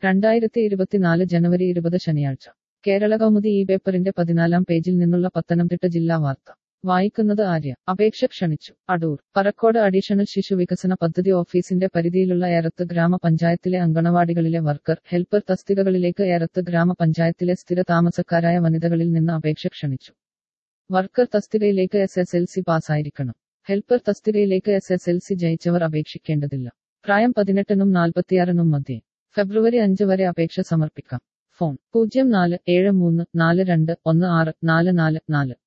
രണ്ടായിരത്തി ഇരുപത്തിനാല് ജനുവരി ഇരുപത് ശനിയാഴ്ച കേരള കൗമുദി ഈ പേപ്പറിന്റെ പതിനാലാം പേജിൽ നിന്നുള്ള പത്തനംതിട്ട ജില്ലാ വാർത്ത വായിക്കുന്നത് ആര്യ അപേക്ഷ ക്ഷണിച്ചു അടൂർ പറക്കോട് അഡീഷണൽ ശിശു വികസന പദ്ധതി ഓഫീസിന്റെ പരിധിയിലുള്ള ഏറത്ത് ഗ്രാമപഞ്ചായത്തിലെ അങ്കണവാടികളിലെ വർക്കർ ഹെൽപ്പർ തസ്തികകളിലേക്ക് ഏറത്ത് ഗ്രാമപഞ്ചായത്തിലെ സ്ഥിര താമസക്കാരായ വനിതകളിൽ നിന്ന് അപേക്ഷ ക്ഷണിച്ചു വർക്കർ തസ്തികയിലേക്ക് എസ് എസ് എൽ സി പാസ്സായിരിക്കണം ഹെൽപ്പർ തസ്തികയിലേക്ക് എസ് എസ് എൽ സി ജയിച്ചവർ അപേക്ഷിക്കേണ്ടതില്ല പ്രായം പതിനെട്ടിനും നാൽപ്പത്തിയാറിനും മധ്യേ ഫെബ്രുവരി അഞ്ച് വരെ അപേക്ഷ സമർപ്പിക്കാം ഫോൺ പൂജ്യം നാല് ഏഴ് മൂന്ന് നാല് രണ്ട് ഒന്ന് ആറ് നാല് നാല് നാല്